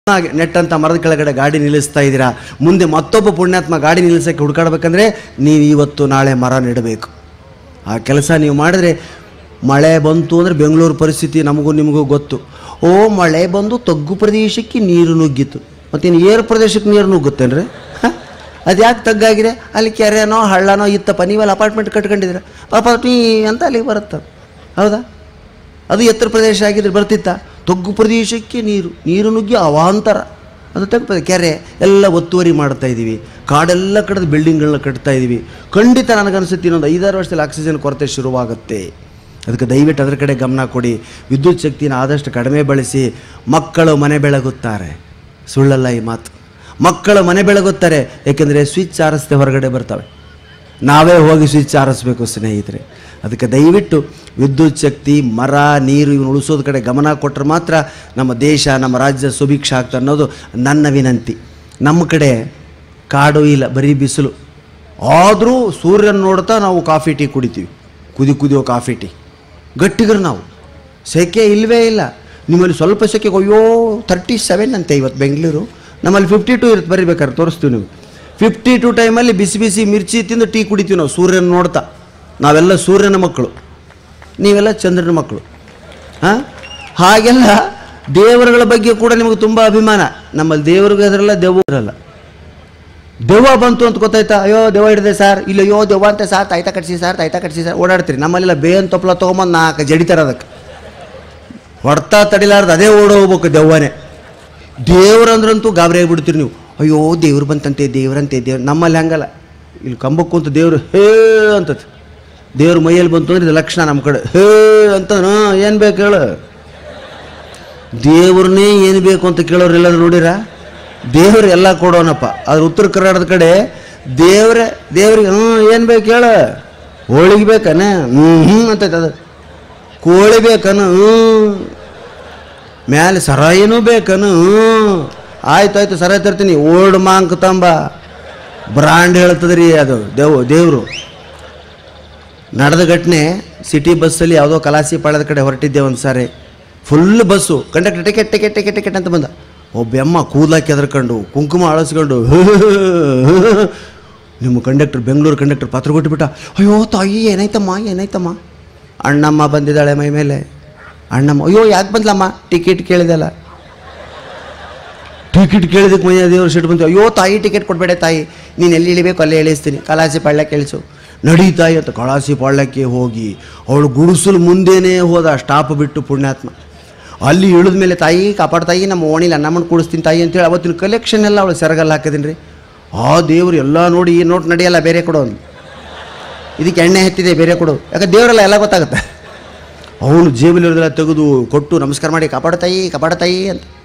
Net ಅಂತ ಮರದ ಕೆಳಗಡೆ ಗಾಡಿ ನಿಲ್ಲಿಸ್ತಾ ಇದ್ದೀರಾ ಮುಂದೆ ಮತ್ತೊಬ್ಬ ಪುಣ್ಯಾತ್ಮ ಗಾಡಿ ನಿಲ್ಲಿಸೋಕ್ಕೆ ಹುಡುಕಾಡ್ಬೇಕಂದ್ರೆ ನೀವು ಇವತ್ತು ನಾಳೆ ಮರ ನೆಡಬೇಕು ಆ ಕೆಲಸ ನೀವು ಮಾಡಿದ್ರೆ ಮಳೆ ಬಂತು ಅಂದರೆ ಬೆಂಗಳೂರು ಪರಿಸ್ಥಿತಿ ನಮಗೂ ನಿಮಗೂ ಗೊತ್ತು ಓ ಮಳೆ ಬಂದು ತಗ್ಗು ಪ್ರದೇಶಕ್ಕೆ ನೀರು ನುಗ್ಗಿತು ಮತ್ತೇನು ಏರು ಪ್ರದೇಶಕ್ಕೆ ನೀರು ನುಗ್ಗುತ್ತೇನ್ರಿ ಅದು ಯಾಕೆ ತಗ್ಗಾಗಿದೆ ಅಲ್ಲಿ ಕೆರೆನೋ ಹಳ್ಳನೋ ಇತ್ತಪ್ಪ ನೀವೆಲ್ಲ ಅಪಾರ್ಟ್ಮೆಂಟ್ ಕಟ್ಕೊಂಡಿದ್ದೀರ ಪಾಪ ಟೀ ಅಂತ ಅಲ್ಲಿಗೆ ಬರುತ್ತೆ ಹೌದಾ ಅದು ಎತ್ತರ ಪ್ರದೇಶ ಆಗಿದ್ರೆ ಬರ್ತಿತ್ತ ತಗ್ಗು ಪ್ರದೇಶಕ್ಕೆ ನೀರು ನೀರು ನುಗ್ಗಿ ಅವಾಂತರ ಅದು ತಗ್ಗು ಕೆರೆ ಎಲ್ಲ ಒತ್ತುವರಿ ಮಾಡ್ತಾ ಇದ್ದೀವಿ ಕಾಡೆಲ್ಲ ಕಡ್ದು ಬಿಲ್ಡಿಂಗ್ಗಳನ್ನ ಕಟ್ತಾ ಇದ್ದೀವಿ ಖಂಡಿತ ನನಗನ್ಸುತ್ತೆ ಇನ್ನೊಂದು ಐದಾರು ವರ್ಷದಲ್ಲಿ ಆಕ್ಸಿಜನ್ ಕೊರತೆ ಶುರುವಾಗುತ್ತೆ ಅದಕ್ಕೆ ದಯವಿಟ್ಟು ಅದರ ಕಡೆ ಗಮನ ಕೊಡಿ ವಿದ್ಯುತ್ ಶಕ್ತಿನ ಆದಷ್ಟು ಕಡಿಮೆ ಬಳಸಿ ಮಕ್ಕಳು ಮನೆ ಬೆಳಗುತ್ತಾರೆ ಸುಳ್ಳಲ್ಲ ಈ ಮಾತು ಮಕ್ಕಳು ಮನೆ ಬೆಳಗುತ್ತಾರೆ ಏಕೆಂದರೆ ಸ್ವಿಚ್ ಆರಿಸದೆ ಹೊರಗಡೆ ಬರ್ತವೆ ನಾವೇ ಹೋಗಿ ಸ್ವಿಚ್ ಆರಿಸ್ಬೇಕು ಸ್ನೇಹಿತರೆ ಅದಕ್ಕೆ ದಯವಿಟ್ಟು ವಿದ್ಯುತ್ ಶಕ್ತಿ ಮರ ನೀರು ಇವನು ಉಳಿಸೋದ ಕಡೆ ಗಮನ ಕೊಟ್ಟರೆ ಮಾತ್ರ ನಮ್ಮ ದೇಶ ನಮ್ಮ ರಾಜ್ಯ ಸುಭಿಕ್ಷ ಆಗ್ತದೆ ಅನ್ನೋದು ನನ್ನ ವಿನಂತಿ ನಮ್ಮ ಕಡೆ ಕಾಡು ಇಲ್ಲ ಬರೀ ಬಿಸಿಲು ಆದರೂ ಸೂರ್ಯನ ನೋಡ್ತಾ ನಾವು ಕಾಫಿ ಟೀ ಕುಡಿತೀವಿ ಕುದಿ ಕುದಿಯೋ ಕಾಫಿ ಟೀ ಗಟ್ಟಿಗರು ನಾವು ಸೆಕೆ ಇಲ್ಲವೇ ಇಲ್ಲ ನಿಮ್ಮಲ್ಲಿ ಸ್ವಲ್ಪ ಸೆಕೆಗೆ ಅಯ್ಯೋ ತರ್ಟಿ ಸೆವೆನ್ ಅಂತೆ ಇವತ್ತು ಬೆಂಗಳೂರು ನಮ್ಮಲ್ಲಿ ಫಿಫ್ಟಿ ಟು ಇರುತ್ತೆ ಬರೀಬೇಕಾದ್ರೆ ತೋರಿಸ್ತೀವಿ ನೀವು ಫಿಫ್ಟಿ ಟು ಟೈಮಲ್ಲಿ ಬಿಸಿ ಬಿಸಿ ಮಿರ್ಚಿ ತಿಂದು ಟೀ ಕುಡಿತೀವಿ ನಾವು ಸೂರ್ಯನ ನೋಡ್ತಾ ನಾವೆಲ್ಲ ಸೂರ್ಯನ ಮಕ್ಕಳು ನೀವೆಲ್ಲ ಚಂದ್ರನ ಮಕ್ಕಳು ಹಾಂ ಹಾಗೆಲ್ಲ ದೇವರುಗಳ ಬಗ್ಗೆ ಕೂಡ ನಿಮಗೆ ತುಂಬ ಅಭಿಮಾನ ನಮ್ಮಲ್ಲಿ ದೇವ್ರಿಗೆ ಅದರಲ್ಲ ದೆವ್ವ ಇರಲ್ಲ ದೆವ್ವ ಬಂತು ಅಂತ ಗೊತ್ತಾಯ್ತಾ ಅಯ್ಯೋ ದೆವ್ವ ಹಿಡಿದೆ ಸರ್ ಇಲ್ಲ ಅಯ್ಯೋ ದೆವ್ವ ಅಂತ ಸರ್ ತಾಯ್ತ ಕಟ್ಸಿ ಸರ್ ತಾಯ್ತ ಕಟ್ಸಿ ಸರ್ ಓಡಾಡ್ತೀರಿ ನಮ್ಮಲ್ಲೆಲ್ಲ ಬೇನ್ ತೊಪ್ಪಲ ತೊಗೊಂಬಂದು ನಾಲ್ಕು ಜಡಿತಾರೆ ಅದಕ್ಕೆ ಹೊಡ್ತಾ ತಡಿಲಾರ್ದು ಅದೇ ಓಡ ಹೋಗ್ಬೇಕು ದೆವ್ವನೇ ದೇವ್ರಂದ್ರಂತೂ ಗಾಬರಿ ಆಗಿಬಿಡ್ತೀರಿ ನೀವು ಅಯ್ಯೋ ದೇವ್ರು ಬಂತಂತೆ ದೇವ್ರಂತೆ ದೇವ್ರು ನಮ್ಮಲ್ಲಿ ಹಂಗಲ್ಲ ಇಲ್ಲಿ ಕಂಬಕ್ಕೆ ಕುಂತು ದೇವ್ರು ಹೇ ಅಂತತ್ ದೇವ್ರ ಮೈಯಲ್ಲಿ ಬಂತು ಅಂದ್ರೆ ಇದು ಲಕ್ಷಣ ನಮ್ಮ ಕಡೆ ಹೇ ಅಂತ ಏನು ಬೇಕು ಹೇಳು ದೇವ್ರನ್ನೇ ಏನು ಬೇಕು ಅಂತ ಕೇಳೋರು ಎಲ್ಲರೂ ನೋಡಿರ ದೇವ್ರು ಎಲ್ಲ ಕೊಡೋನಪ್ಪ ಆದ್ರೆ ಉತ್ತರ ಕರ್ನಾಟಕದ ಕಡೆ ದೇವ್ರೆ ದೇವ್ರಿಗೆ ಹ್ಞೂ ಏನು ಬೇಕು ಹೇಳು ಹೋಳಿಗೆ ಬೇಕನ ಹ್ಞೂ ಹ್ಞೂ ಅಂತೈತೆ ಅದು ಕೋಳಿ ಬೇಕನು ಹ್ಞೂ ಮ್ಯಾಲೆ ಸರಾಯಿನೂ ಬೇಕನು ಹ್ಞೂ ಆಯ್ತು ಆಯ್ತು ಸರಾಯಿ ತರ್ತೀನಿ ಓಲ್ಡ್ ಮಾಂಕ್ ತಂಬ ಬ್ರಾಂಡ್ ಹೇಳ್ತದ್ರಿ ಅದು ದೇವ್ ದೇವರು ನಡೆದ ಘಟನೆ ಸಿಟಿ ಬಸ್ಸಲ್ಲಿ ಯಾವುದೋ ಕಲಾಸಿ ಪಾಳ್ಯದ ಕಡೆ ಹೊರಟಿದ್ದೆ ಒಂದು ಸಾರಿ full bus conductor ticket ticket ticket ticket ಅಂತ ಬಂದ ಒಬ್ಬ ಅಮ್ಮ ಕೂದಲಾಕಿ ಎದ್ರಕೊಂಡು ಕುಂಕುಮ ಅಳಸ್ಕೊಂಡು ನಿಮ್ಮ ಕಂಡಕ್ಟರ್ ಬೆಂಗಳೂರು ಕಂಡಕ್ಟರ್ ಪಾತ್ರ ಕೊಟ್ಟುಬಿಟ್ಟ ಅಯ್ಯೋ ತಾಯಿ ಏನಾಯ್ತಮ್ಮ ಏನಾಯ್ತಮ್ಮ ಅಣ್ಣಮ್ಮ ಬಂದಿದ್ದಾಳೆ ಮೈ ಮೇಲೆ ಅಣ್ಣಮ್ಮ ಅಯ್ಯೋ ಯಾಕೆ ಬಂದ್ಲಮ್ಮ ಟಿಕೆಟ್ ಕೇಳಿದಲ್ಲ ಟಿಕೆಟ್ ಕೇಳಿದಕ್ಕೆ ಮೈಯ ದೇವ್ರ ಸಿಟ್ಟು ಬಂತು ಅಯ್ಯೋ ತಾಯಿ ಟಿಕೆಟ್ ಕೊಡಬೇಡ ತಾಯಿ ನೀನು ಎಲ್ಲಿ ಇಳಿಬೇಕು ಅಲ್ಲೇ ಇಳಿಸ್ತೀನಿ ಕಲಾಸಿ ಪಾಳ್ಯ ಕೇಳಿಸು ನಡಿ ತಾಯಿ ಅಂತ ಕಳಾಸಿ ಪಾಳ್ಯಕ್ಕೆ ಹೋಗಿ ಅವಳು ಗುಡಿಸಲು ಮುಂದೆನೇ ಹೋದ ಸ್ಟಾಪ್ ಬಿಟ್ಟು ಪುಣ್ಯಾತ್ಮ ಅಲ್ಲಿ ಇಳಿದ ಮೇಲೆ ತಾಯಿ ಕಾಪಾಡು ತಾಯಿ ನಮ್ಮ ಓಣಿಲಿ ಅನ್ನ ಮಾಡಿ ಕೂಡಿಸ್ತೀನಿ ತಾಯಿ ಅಂತೇಳಿ ಅವತ್ತಿನ ಕಲೆಕ್ಷನ್ ಎಲ್ಲ ಅವಳು ಸೆರಗಲ್ಲ ಹಾಕಿದೀನಿ ರೀ ಆ ದೇವ್ರು ಎಲ್ಲ ನೋಡಿ ಈ ನೋಟ್ ನಡೆಯಲ್ಲ ಬೇರೆ ಕೊಡೋ ಅಂದ್ಲು. ಇದಕ್ಕೆ ಎಣ್ಣೆ ಹತ್ತಿದೆ ಬೇರೆ ಕೊಡು ಯಾಕೆ ದೇವರೆಲ್ಲ ಎಲ್ಲ ಗೊತ್ತಾಗುತ್ತೆ ಅವನು ಜೇಬಲ್ಲಿರೋದೆಲ್ಲ ತೆಗೆದು ಕೊಟ್ಟು ನಮಸ್ಕಾರ ಮಾಡಿ ಕಾಪಾಡು ತಾಯಿ ಕಾಪಾಡು ತಾಯಿ ಅಂತ